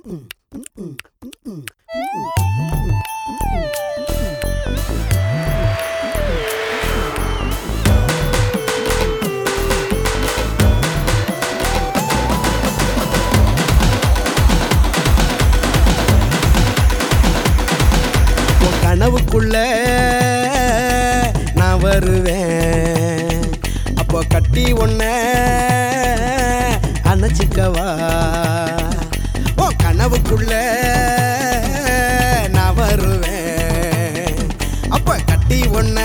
உன் கனவுக்குள்ள நான் வருவேன் அப்போ கட்டி ஒன்ன அணைச்சிக்கவா ஓ கனவுக்குள்ள நான் வருவேன் அப்போ கட்டி ஒன்ன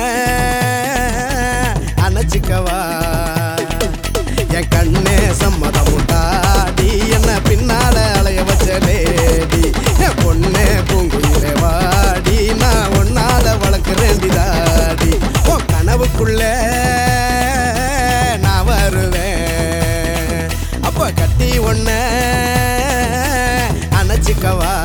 அணைச்சிக்கவா என் கண்ணே சம்மதம் உண்டாடி என்ன பின்னால அலைய வச்ச லேடி என் பொண்ணே பூங்குயிலே வாடி நான் ஒன்னால வளர்க்குறேன்டி தாடி ஓ கனவுக்குள்ள நான் வருவேன் அப்ப கட்டி ஒன்ன அணைச்சிக்கவா